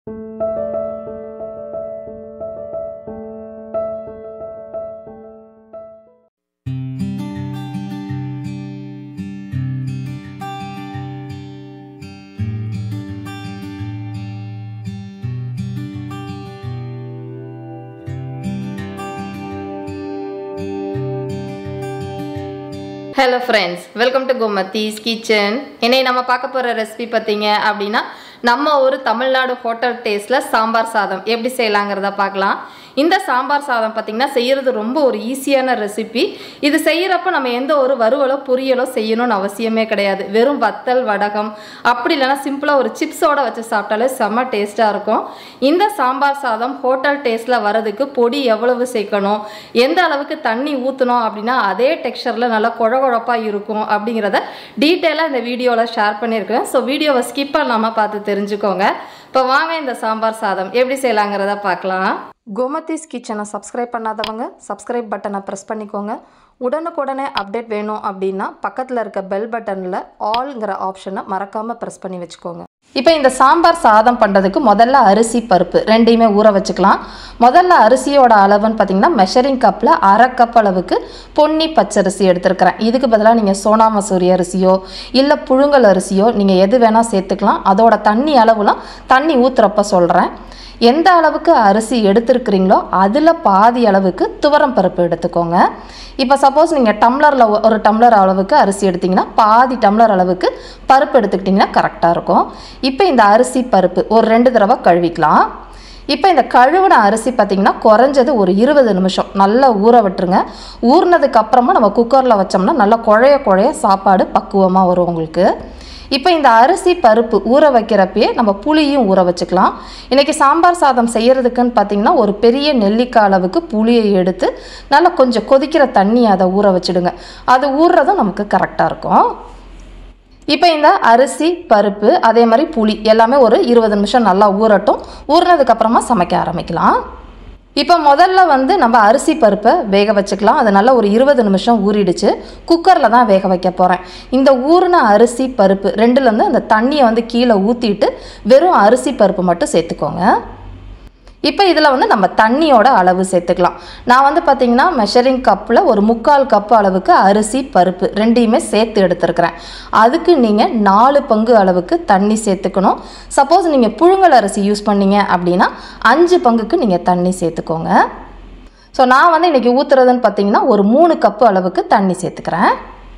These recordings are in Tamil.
hello friends welcome to Gomathi's kitchen இன்னைக்கு நம்ம பார்க்க போகிற ரெசிபி பார்த்தீங்க அப்படின்னா நம்ம ஒரு தமிழ்நாடு ஹோட்டல் டேஸ்ட்டில் சாம்பார் சாதம் எப்படி செய்யலாங்கிறத பார்க்கலாம் இந்த சாம்பார் சாதம் பார்த்திங்கன்னா செய்கிறது ரொம்ப ஒரு ஈஸியான ரெசிபி இது செய்கிறப்ப நம்ம எந்த ஒரு வறுவலோ பொரியலோ செய்யணும்னு அவசியமே கிடையாது வெறும் வத்தல் வடகம் அப்படி இல்லைன்னா சிம்பிளாக ஒரு சிப்ஸோட வச்சு சாப்பிட்டாலே செம்ம டேஸ்ட்டாக இருக்கும் இந்த சாம்பார் சாதம் ஹோட்டல் டேஸ்ட்டில் வரதுக்கு பொடி எவ்வளவு சேர்க்கணும் எந்த அளவுக்கு தண்ணி ஊற்றணும் அப்படின்னா அதே டெக்ஸ்சரில் நல்லா குழ குழப்பாக இருக்கும் அப்படிங்கிறத டீட்டெயிலாக இந்த வீடியோவில் ஷேர் பண்ணியிருக்கேன் ஸோ வீடியோவை ஸ்கிப் பண்ணாமல் பார்த்து தெரிஞ்சுக்கோங்க இப்போ வாங்க இந்த சாம்பார் சாதம் எப்படி செய்யலாங்கிறத பார்க்கலாம் கோமதீஸ் கிச்சனை சப்ஸ்கிரைப் பண்ணாதவங்க சப்ஸ்கிரைப் பட்டனை ப்ரெஸ் பண்ணிக்கோங்க உடனுக்குடனே அப்டேட் வேணும் அப்படின்னா பக்கத்தில் இருக்க பெல் பட்டனில் ஆல்ங்கிற ஆப்ஷனை மறக்காமல் ப்ரெஸ் பண்ணி வச்சுக்கோங்க இப்போ இந்த சாம்பார் சாதம் பண்ணுறதுக்கு முதல்ல அரிசி பருப்பு ரெண்டையுமே ஊற வச்சுக்கலாம் முதல்ல அரிசியோட அளவுன்னு பார்த்தீங்கன்னா மெஷரிங் கப்பில் அரை கப் அளவுக்கு பொன்னி பச்சரிசி எடுத்துருக்கிறேன் இதுக்கு பதிலாக நீங்கள் சோனா மசூரி அரிசியோ இல்லை புழுங்கல் அரிசியோ நீங்கள் எது வேணால் சேர்த்துக்கலாம் அதோட தண்ணி அளவுலாம் தண்ணி ஊற்றுறப்ப சொல்கிறேன் எந்த அளவுக்கு அரிசி எடுத்துருக்கிறீங்களோ அதில் பாதி அளவுக்கு துவரம் பருப்பு எடுத்துக்கோங்க இப்போ சப்போஸ் நீங்கள் டம்ளரில் ஒரு டம்ளர் அளவுக்கு அரிசி எடுத்திங்கன்னா பாதி டம்ளர் அளவுக்கு பருப்பு எடுத்துக்கிட்டிங்கன்னா கரெக்டாக இருக்கும் இப்போ இந்த அரிசி பருப்பு ஒரு ரெண்டு தடவை கழுவிக்கலாம் இப்போ இந்த கழுவின அரிசி பார்த்திங்கன்னா குறைஞ்சது ஒரு இருபது நிமிஷம் நல்லா ஊற விட்டுருங்க ஊறினதுக்கு அப்புறமா நம்ம குக்கரில் வச்சோம்னா நல்லா குழைய குழைய சாப்பாடு பக்குவமாக வரும் உங்களுக்கு இப்போ இந்த அரிசி பருப்பு ஊற வைக்கிறப்பயே நம்ம புளியும் ஊற வச்சுக்கலாம் இன்றைக்கி சாம்பார் சாதம் செய்கிறதுக்குன்னு பார்த்திங்கன்னா ஒரு பெரிய நெல்லிக்காய் அளவுக்கு புளியை எடுத்து நல்லா கொஞ்சம் கொதிக்கிற தண்ணி அதை ஊற வச்சுடுங்க அது ஊறுறதும் நமக்கு கரெக்டாக இருக்கும் இப்போ இந்த அரிசி பருப்பு அதே மாதிரி புளி எல்லாமே ஒரு இருபது நிமிஷம் நல்லா ஊறட்டும் ஊறினதுக்கப்புறமா சமைக்க ஆரம்பிக்கலாம் இப்போ முதல்ல வந்து நம்ம அரிசி பருப்பை வேக வச்சுக்கலாம் அது நல்லா ஒரு இருபது நிமிஷம் ஊறிடுச்சு குக்கரில் தான் வேக வைக்க போகிறேன் இந்த ஊறின அரிசி பருப்பு ரெண்டுலேருந்து அந்த தண்ணியை வந்து கீழே ஊற்றிட்டு வெறும் அரிசி பருப்பு மட்டும் சேர்த்துக்கோங்க இப்போ இதில் வந்து நம்ம தண்ணியோட அளவு சேர்த்துக்கலாம் நான் வந்து பார்த்திங்கன்னா மெஷரிங் கப்பில் ஒரு முக்கால் கப்பு அளவுக்கு அரிசி பருப்பு ரெண்டையுமே சேர்த்து எடுத்துருக்கிறேன் அதுக்கு நீங்கள் நாலு பங்கு அளவுக்கு தண்ணி சேர்த்துக்கணும் சப்போஸ் நீங்கள் புழுங்கல் அரிசி யூஸ் பண்ணீங்க அப்படின்னா அஞ்சு பங்குக்கு நீங்கள் தண்ணி சேர்த்துக்கோங்க ஸோ நான் வந்து இன்றைக்கி ஊற்றுறதுன்னு பார்த்தீங்கன்னா ஒரு மூணு கப்பு அளவுக்கு தண்ணி சேர்த்துக்கிறேன்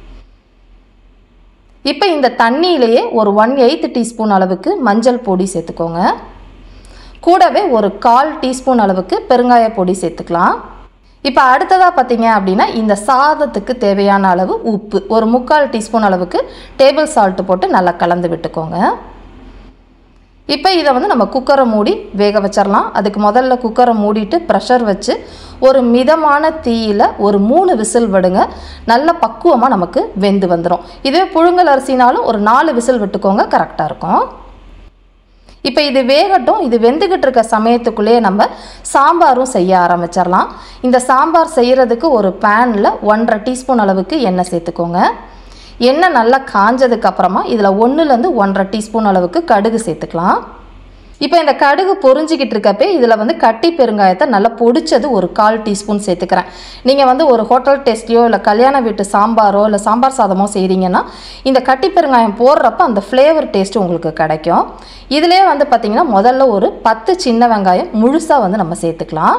இப்போ இந்த தண்ணியிலேயே ஒரு ஒன் எயித்து டீஸ்பூன் அளவுக்கு மஞ்சள் பொடி சேர்த்துக்கோங்க கூடவே ஒரு கால் டீஸ்பூன் அளவுக்கு பெருங்காய பொடி சேர்த்துக்கலாம் இப்போ அடுத்ததாக பார்த்தீங்க அப்படின்னா இந்த சாதத்துக்கு தேவையான அளவு உப்பு ஒரு முக்கால் டீஸ்பூன் அளவுக்கு டேபிள் சால்ட்டு போட்டு நல்லா கலந்து விட்டுக்கோங்க இப்போ இதை வந்து நம்ம குக்கரை மூடி வேக வச்சிடலாம் அதுக்கு முதல்ல குக்கரை மூடிட்டு ப்ரெஷர் வச்சு ஒரு மிதமான தீயில் ஒரு மூணு விசில் விடுங்க நல்ல பக்குவமாக நமக்கு வெந்து வந்துடும் இதுவே புழுங்கல் அரிசினாலும் ஒரு நாலு விசில் விட்டுக்கோங்க கரெக்டாக இருக்கும் இப்போ இது வேகட்டும் இது வெந்துக்கிட்டு இருக்க சமயத்துக்குள்ளேயே நம்ம சாம்பாரும் செய்ய ஆரம்பிச்சிடலாம் இந்த சாம்பார் செய்கிறதுக்கு ஒரு பேனில் ஒன்றரை டீஸ்பூன் அளவுக்கு எண்ணெய் சேர்த்துக்கோங்க எண்ணெய் நல்லா காஞ்சதுக்கு அப்புறமா இதில் ஒன்றுலேருந்து ஒன்றரை டீஸ்பூன் அளவுக்கு கடுகு சேர்த்துக்கலாம் இப்போ இந்த கடுகு பொறிஞ்சிக்கிட்டு இருக்கப்பே இதில் வந்து கட்டி பெருங்காயத்தை நல்லா பொடிச்சது ஒரு கால் டீஸ்பூன் சேர்த்துக்கிறேன் நீங்கள் வந்து ஒரு ஹோட்டல் டேஸ்ட்லையோ இல்லை கல்யாண வீட்டு சாம்பாரோ இல்லை சாம்பார் சாதமோ செய்கிறீங்கன்னா இந்த கட்டி பெருங்காயம் போடுறப்ப அந்த ஃப்ளேவர் டேஸ்ட்டு உங்களுக்கு கிடைக்கும் இதிலே வந்து பார்த்திங்கன்னா முதல்ல ஒரு பத்து சின்ன வெங்காயம் முழுசாக வந்து நம்ம சேர்த்துக்கலாம்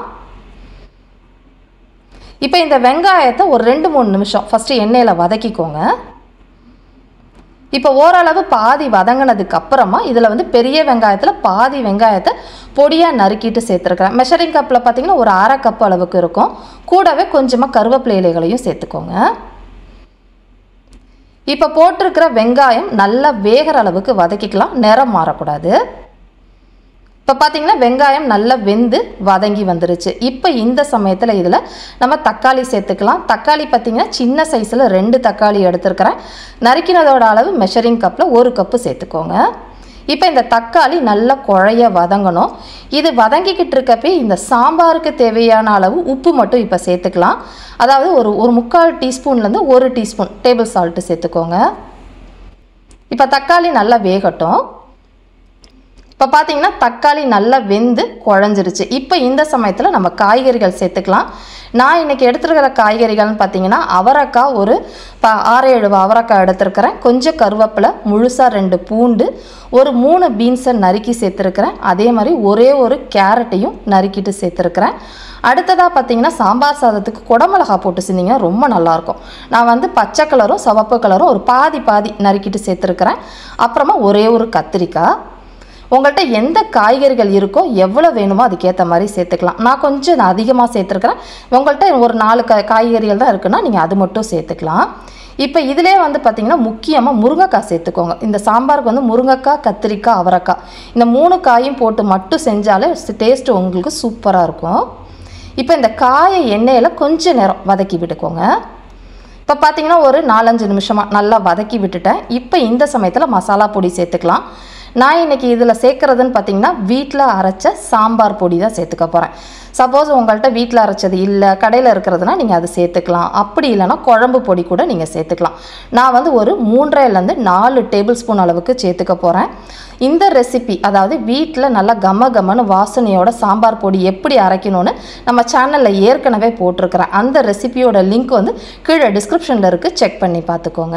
இப்போ இந்த வெங்காயத்தை ஒரு ரெண்டு மூணு நிமிஷம் ஃபஸ்ட்டு எண்ணெயில் வதக்கிக்கோங்க இப்போ ஓரளவு பாதி வதங்கினதுக்கு அப்புறமா இதில் வந்து பெரிய வெங்காயத்தில் பாதி வெங்காயத்தை பொடியாக நறுக்கிட்டு சேர்த்துருக்குறேன் மெஷரிங் கப்பில் பார்த்தீங்கன்னா ஒரு அரை கப் அளவுக்கு இருக்கும் கூடவே கொஞ்சமாக கருவேப்பிலை இலைகளையும் சேர்த்துக்கோங்க இப்போ போட்டிருக்கிற வெங்காயம் நல்லா வேகிற அளவுக்கு வதக்கிக்கலாம் நிறம் மாறக்கூடாது இப்போ பார்த்தீங்கன்னா வெங்காயம் நல்லா வெந்து வதங்கி வந்துருச்சு இப்போ இந்த சமயத்தில் இதில் நம்ம தக்காளி சேர்த்துக்கலாம் தக்காளி பார்த்திங்கன்னா சின்ன சைஸில் ரெண்டு தக்காளி எடுத்துருக்கிறேன் நறுக்கினதோட அளவு மெஷரிங் கப்பில் ஒரு கப்பு சேர்த்துக்கோங்க இப்போ இந்த தக்காளி நல்லா குழைய வதங்கணும் இது வதங்கிக்கிட்டு இருக்கப்பே இந்த சாம்பாருக்கு தேவையான அளவு உப்பு மட்டும் இப்போ சேர்த்துக்கலாம் அதாவது ஒரு ஒரு முக்கால் டீஸ்பூன்லேருந்து ஒரு டீஸ்பூன் டேபிள் சால்ட்டு சேர்த்துக்கோங்க இப்போ தக்காளி நல்லா வேகட்டும் இப்போ இப்போ பார்த்தீங்கன்னா தக்காளி நல்லா வெந்து குழஞ்சிருச்சு இப்போ இந்த சமயத்தில் நம்ம காய்கறிகள் சேர்த்துக்கலாம் நான் இன்றைக்கி எடுத்துருக்கிற காய்கறிகள்னு பார்த்தீங்கன்னா அவரைக்காய் ஒரு ப ஆறு ஏழு அவரைக்காய் எடுத்துருக்கிறேன் கொஞ்சம் கருவேப்பிலை முழுசாக ரெண்டு பூண்டு ஒரு மூணு பீன்ஸை நறுக்கி சேர்த்துருக்கிறேன் அதே மாதிரி ஒரே ஒரு கேரட்டையும் நறுக்கிட்டு சேர்த்துருக்கிறேன் அடுத்ததாக பார்த்தீங்கன்னா சாம்பார் சாதத்துக்கு குடமிளகா போட்டு செஞ்சிங்கன்னா ரொம்ப நல்லாயிருக்கும் நான் வந்து பச்சை கலரும் சிவப்பு கலரும் ஒரு பாதி பாதி நறுக்கிட்டு சேர்த்துருக்கிறேன் அப்புறமா ஒரே ஒரு கத்திரிக்காய் உங்கள்கிட்ட எந்த காய்கறிகள் இருக்கோ எவ்வளோ வேணுமோ அதுக்கேற்ற மாதிரி சேர்த்துக்கலாம் நான் கொஞ்சம் நான் அதிகமாக சேர்த்துருக்கிறேன் உங்கள்கிட்ட ஒரு நாலு கா காய்கறிகள் தான் இருக்குன்னா நீங்கள் அது மட்டும் சேர்த்துக்கலாம் இப்போ இதிலே வந்து பார்த்திங்கன்னா முக்கியமாக முருங்கைக்காய் சேர்த்துக்கோங்க இந்த சாம்பாருக்கு வந்து முருங்கைக்காய் கத்திரிக்காய் அவரைக்காய் இந்த மூணு காயும் போட்டு மட்டும் செஞ்சாலே டேஸ்ட்டு உங்களுக்கு சூப்பராக இருக்கும் இப்போ இந்த காயை எண்ணெயில் கொஞ்ச நேரம் வதக்கி விட்டுக்கோங்க இப்போ பார்த்தீங்கன்னா ஒரு நாலஞ்சு நிமிஷமாக நல்லா வதக்கி விட்டுட்டேன் இப்போ இந்த சமயத்தில் மசாலா பொடி சேர்த்துக்கலாம் நான் இன்றைக்கி இதில் சேர்க்குறதுன்னு பார்த்தீங்கன்னா வீட்டில் அரைச்ச சாம்பார் பொடி தான் சேர்த்துக்க போகிறேன் சப்போஸ் உங்கள்கிட்ட வீட்டில் அரைச்சது இல்லை கடையில் இருக்கிறதுனா நீங்கள் அது சேர்த்துக்கலாம் அப்படி இல்லைன்னா குழம்பு பொடி கூட நீங்கள் சேர்த்துக்கலாம் நான் வந்து ஒரு மூன்றரைலேருந்து நாலு டேபிள் ஸ்பூன் அளவுக்கு சேர்த்துக்க போகிறேன் இந்த ரெசிபி அதாவது வீட்டில் நல்லா கம கமன்னு வாசனையோட சாம்பார் பொடி எப்படி அரைக்கணும்னு நம்ம சேனலில் ஏற்கனவே போட்டிருக்கிறேன் அந்த ரெசிபியோட லிங்க் வந்து கீழே டிஸ்கிரிப்ஷனில் இருக்குது செக் பண்ணி பார்த்துக்கோங்க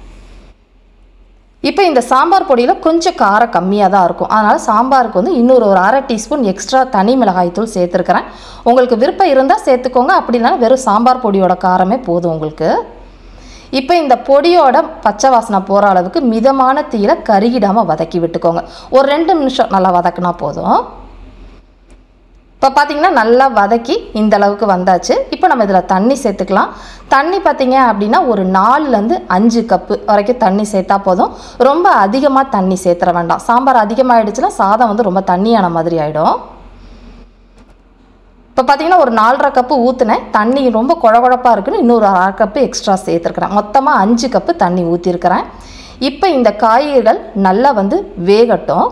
இப்போ இந்த சாம்பார் பொடியில் கொஞ்சம் காரம் கம்மியாக தான் இருக்கும் அதனால் சாம்பாருக்கு வந்து இன்னொரு ஒரு அரை டீஸ்பூன் எக்ஸ்ட்ரா தனி மிளகாய்த்தூள் சேர்த்துருக்கிறேன் உங்களுக்கு விருப்பம் இருந்தால் சேர்த்துக்கோங்க அப்படி இல்லைனா வெறும் சாம்பார் பொடியோட காரமே போதும் உங்களுக்கு இப்போ இந்த பொடியோட பச்சை வாசனை போகிற அளவுக்கு மிதமான தீயில கருகிடாமல் வதக்கி விட்டுக்கோங்க ஒரு ரெண்டு நிமிஷம் நல்லா வதக்குனா போதும் இப்போ பார்த்தீங்கன்னா நல்லா வதக்கி இந்த அளவுக்கு வந்தாச்சு இப்போ நம்ம இதில் தண்ணி சேர்த்துக்கலாம் தண்ணி பார்த்தீங்க அப்படின்னா ஒரு நாலுலேருந்து அஞ்சு கப்பு வரைக்கும் தண்ணி சேர்த்தா போதும் ரொம்ப அதிகமாக தண்ணி சேர்த்துற வேண்டாம் சாம்பார் அதிகமாகிடுச்சுன்னா சாதம் வந்து ரொம்ப தண்ணியான மாதிரி ஆகிடும் இப்போ பார்த்தீங்கன்னா ஒரு நாலரை கப்பு ஊற்றுனேன் தண்ணி ரொம்ப குழகுழப்பாக இருக்குன்னு இன்னொரு அரை கப்பு எக்ஸ்ட்ரா சேர்த்துருக்குறேன் மொத்தமாக அஞ்சு கப்பு தண்ணி ஊற்றிருக்கிறேன் இப்போ இந்த காய்கறிகள் நல்லா வந்து வேகட்டும்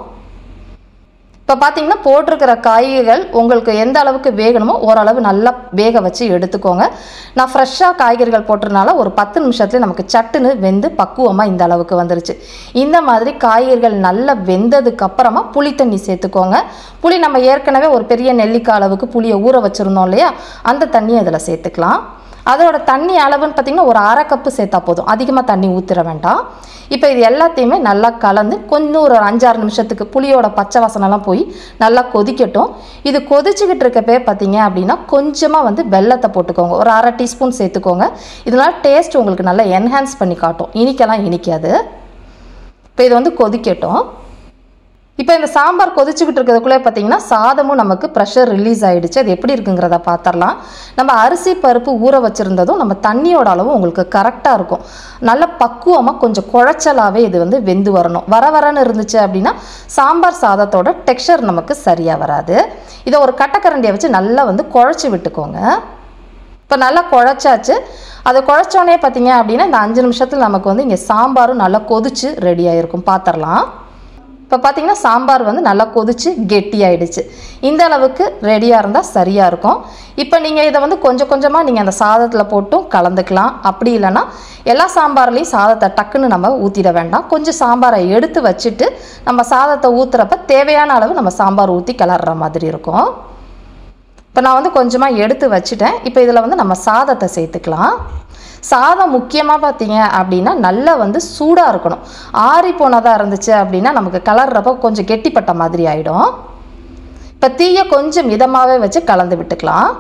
இப்போ பார்த்தீங்கன்னா போட்டிருக்கிற காய்கறிகள் உங்களுக்கு எந்த அளவுக்கு வேகணுமோ ஓரளவு நல்லா வேக வச்சு எடுத்துக்கோங்க நான் ஃப்ரெஷ்ஷாக காய்கறிகள் போட்டிருனால ஒரு பத்து நிமிஷத்துல நமக்கு சட்டுன்னு வெந்து பக்குவமாக இந்த அளவுக்கு வந்துருச்சு இந்த மாதிரி காய்கறிகள் நல்லா வெந்ததுக்கு அப்புறமா புளி தண்ணி சேர்த்துக்கோங்க புளி நம்ம ஏற்கனவே ஒரு பெரிய நெல்லிக்காய் அளவுக்கு புளியை ஊற வச்சுருந்தோம் இல்லையா அந்த தண்ணியை அதில் சேர்த்துக்கலாம் அதோட தண்ணி அளவுன்னு பார்த்திங்கன்னா ஒரு அரை கப்பு சேர்த்தா போதும் அதிகமாக தண்ணி ஊற்றிட வேண்டாம் இப்போ இது எல்லாத்தையுமே நல்லா கலந்து கொஞ்சம் ஒரு அஞ்சாறு நிமிஷத்துக்கு புளியோட பச்சை வாசனைலாம் போய் நல்லா கொதிக்கட்டும் இது கொதிச்சுக்கிட்டு இருக்கப்பே பார்த்தீங்க அப்படின்னா கொஞ்சமாக வந்து வெள்ளத்தை போட்டுக்கோங்க ஒரு அரை டீஸ்பூன் சேர்த்துக்கோங்க இதனால் டேஸ்ட் உங்களுக்கு நல்லா என்ஹான்ஸ் பண்ணி காட்டும் இனிக்கலாம் இனிக்காது இப்போ இது வந்து கொதிக்கட்டும் இப்போ இந்த சாம்பார் கொதிச்சுக்கிட்டு இருக்கிறதுக்குள்ளே பார்த்தீங்கன்னா சாதமும் நமக்கு ப்ரெஷர் ரிலீஸ் ஆகிடுச்சு அது எப்படி இருக்குங்கிறத பார்த்துடலாம் நம்ம அரிசி பருப்பு ஊற வச்சுருந்ததும் நம்ம தண்ணியோட அளவும் உங்களுக்கு கரெக்டாக இருக்கும் நல்ல பக்குவமாக கொஞ்சம் குழைச்சலாகவே இது வந்து வெந்து வரணும் வர வரன்னு இருந்துச்சு அப்படின்னா சாம்பார் சாதத்தோட டெக்ஸ்சர் நமக்கு சரியாக வராது இதை ஒரு கட்டக்கரண்டியை வச்சு நல்லா வந்து குழச்சி விட்டுக்கோங்க இப்போ நல்லா குழச்சாச்சு அதை குழச்சோடனே பார்த்தீங்க அப்படின்னா இந்த அஞ்சு நிமிஷத்தில் நமக்கு வந்து இங்கே சாம்பாரும் நல்லா கொதிச்சு ரெடி ஆகிருக்கும் பார்த்துடலாம் இப்போ பார்த்தீங்கன்னா சாம்பார் வந்து நல்லா கொதிச்சு கெட்டியாயிடுச்சு இந்த அளவுக்கு ரெடியாக இருந்தால் சரியாக இருக்கும் இப்போ நீங்கள் இதை வந்து கொஞ்சம் கொஞ்சமாக நீங்கள் அந்த சாதத்தில் போட்டும் கலந்துக்கலாம் அப்படி இல்லைன்னா எல்லா சாம்பார்லேயும் சாதத்தை டக்குன்னு நம்ம ஊற்றிட வேண்டாம் கொஞ்சம் சாம்பாரை எடுத்து வச்சுட்டு நம்ம சாதத்தை ஊற்றுறப்ப தேவையான அளவு நம்ம சாம்பார் ஊற்றி கிளறுற மாதிரி இருக்கும் இப்போ நான் வந்து கொஞ்சமாக எடுத்து வச்சுட்டேன் இப்போ இதில் வந்து நம்ம சாதத்தை சேர்த்துக்கலாம் சாதம் முக்கியமாக பார்த்தீங்க அப்படின்னா நல்லா வந்து சூடாக இருக்கணும் ஆறி போனதாக இருந்துச்சு அப்படின்னா நமக்கு கலர்றப்போ கொஞ்சம் கெட்டிப்பட்ட மாதிரி ஆகிடும் இப்போ தீயை கொஞ்சம் மிதமாகவே வச்சு கலந்து விட்டுக்கலாம்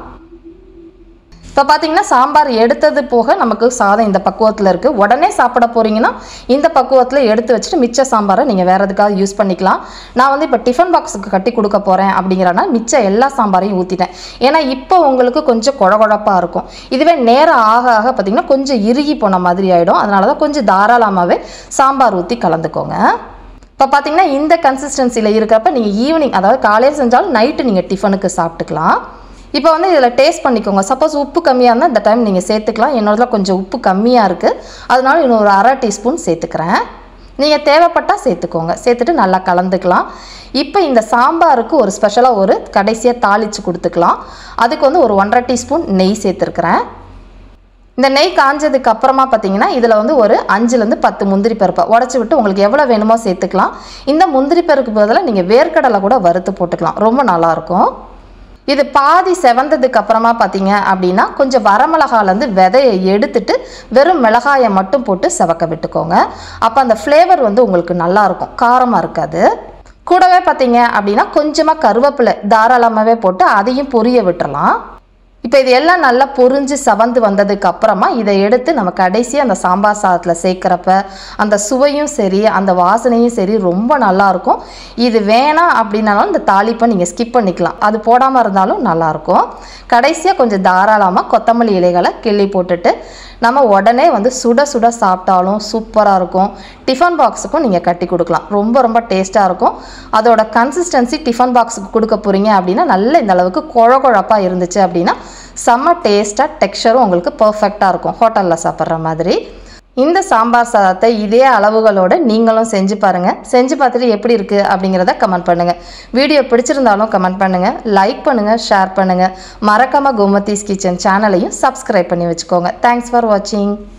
இப்போ பார்த்தீங்கன்னா சாம்பார் எடுத்தது போக நமக்கு சாதம் இந்த பக்குவத்தில் இருக்குது உடனே சாப்பிட போகிறீங்கன்னா இந்த பக்குவத்தில் எடுத்து வச்சுட்டு மிச்ச சாம்பாரை நீங்கள் வேறு எதுக்காக யூஸ் பண்ணிக்கலாம் நான் வந்து இப்போ டிஃபன் பாக்ஸுக்கு கட்டி கொடுக்க போகிறேன் அப்படிங்கிறனா மிச்ச எல்லா சாம்பாரையும் ஊற்றிட்டேன் ஏன்னா இப்போ உங்களுக்கு கொஞ்சம் குழகுழப்பாக இருக்கும் இதுவே நேரம் ஆக ஆக பார்த்திங்கன்னா கொஞ்சம் இறுகி போன மாதிரி ஆகிடும் அதனால தான் கொஞ்சம் தாராளமாகவே சாம்பார் ஊற்றி கலந்துக்கோங்க இப்போ பார்த்தீங்கன்னா இந்த கன்சிஸ்டன்சியில் இருக்கிறப்ப நீங்கள் ஈவினிங் அதாவது காலையில் செஞ்சாலும் நைட்டு நீங்கள் டிஃபனுக்கு சாப்பிட்டுக்கலாம் இப்போ வந்து இதில் டேஸ்ட் பண்ணிக்கோங்க சப்போஸ் உப்பு கம்மியாக இருந்தால் இந்த டைம் நீங்கள் சேர்த்துக்கலாம் என்னோடதுல கொஞ்சம் உப்பு கம்மியாக இருக்குது அதனால இன்னும் ஒரு அரை டீஸ்பூன் சேர்த்துக்கிறேன் நீங்கள் தேவைப்பட்டால் சேர்த்துக்கோங்க சேர்த்துட்டு நல்லா கலந்துக்கலாம் இப்போ இந்த சாம்பாருக்கு ஒரு ஸ்பெஷலாக ஒரு கடைசியாக தாளித்து கொடுத்துக்கலாம் அதுக்கு வந்து ஒரு ஒன்றரை டீஸ்பூன் நெய் சேர்த்துருக்குறேன் இந்த நெய் காஞ்சதுக்கு அப்புறமா பார்த்தீங்கன்னா இதில் வந்து ஒரு அஞ்சுலேருந்து பத்து முந்திரி பருப்பை உடச்சி விட்டு உங்களுக்கு எவ்வளோ வேணுமோ சேர்த்துக்கலாம் இந்த முந்திரி பருப்பு பதிலாக நீங்கள் வேர்க்கடலை கூட வறுத்து போட்டுக்கலாம் ரொம்ப நல்லாயிருக்கும் இது பாதி செவந்ததுக்கு அப்புறமா பார்த்தீங்க அப்படின்னா கொஞ்சம் வரமிளகாலேருந்து விதையை எடுத்துட்டு வெறும் மிளகாயை மட்டும் போட்டு செவக்க விட்டுக்கோங்க அப்போ அந்த ஃப்ளேவர் வந்து உங்களுக்கு நல்லாயிருக்கும் காரமாக இருக்காது கூடவே பார்த்தீங்க அப்படின்னா கொஞ்சமாக கருவேப்பிலை தாராளமாகவே போட்டு அதையும் பொரிய விட்டுறலாம் இப்போ இது எல்லாம் நல்லா பொரிஞ்சு சவந்து வந்ததுக்கு அப்புறமா இதை எடுத்து நம்ம கடைசியாக அந்த சாம்பார் சாதத்தில் சேர்க்குறப்ப அந்த சுவையும் சரி அந்த வாசனையும் சரி ரொம்ப நல்லாயிருக்கும் இது வேணாம் அப்படின்னாலும் இந்த தாளிப்பை நீங்கள் ஸ்கிப் பண்ணிக்கலாம் அது போடாமல் இருந்தாலும் நல்லாயிருக்கும் கடைசியாக கொஞ்சம் தாராளமாக கொத்தமல்லி இலைகளை கிள்ளி போட்டுட்டு நம்ம உடனே வந்து சுட சுட சாப்பிட்டாலும் சூப்பராக இருக்கும் டிஃபன் பாக்ஸுக்கும் நீங்கள் கட்டி கொடுக்கலாம் ரொம்ப ரொம்ப டேஸ்ட்டாக இருக்கும் அதோட கன்சிஸ்டன்சி டிஃபன் பாக்ஸுக்கு கொடுக்க போகிறீங்க அப்படின்னா நல்ல இந்த அளவுக்கு குழ குழப்பாக இருந்துச்சு அப்படின்னா செம்ம டேஸ்ட்டாக டெக்ஸ்சரும் உங்களுக்கு பர்ஃபெக்டாக இருக்கும் ஹோட்டலில் சாப்பிட்ற மாதிரி இந்த சாம்பார் சாதத்தை இதே அளவுகளோடு நீங்களும் செஞ்சு பாருங்கள் செஞ்சு பார்த்துட்டு எப்படி இருக்குது அப்படிங்கிறத கமெண்ட் பண்ணுங்கள் வீடியோ பிடிச்சிருந்தாலும் கமெண்ட் பண்ணுங்கள் லைக் பண்ணுங்கள் ஷேர் பண்ணுங்கள் மறக்காமல் கோமதீஸ் கிச்சன் சேனலையும் சப்ஸ்கிரைப் பண்ணி வச்சுக்கோங்க தேங்க்ஸ் ஃபார் வாட்சிங்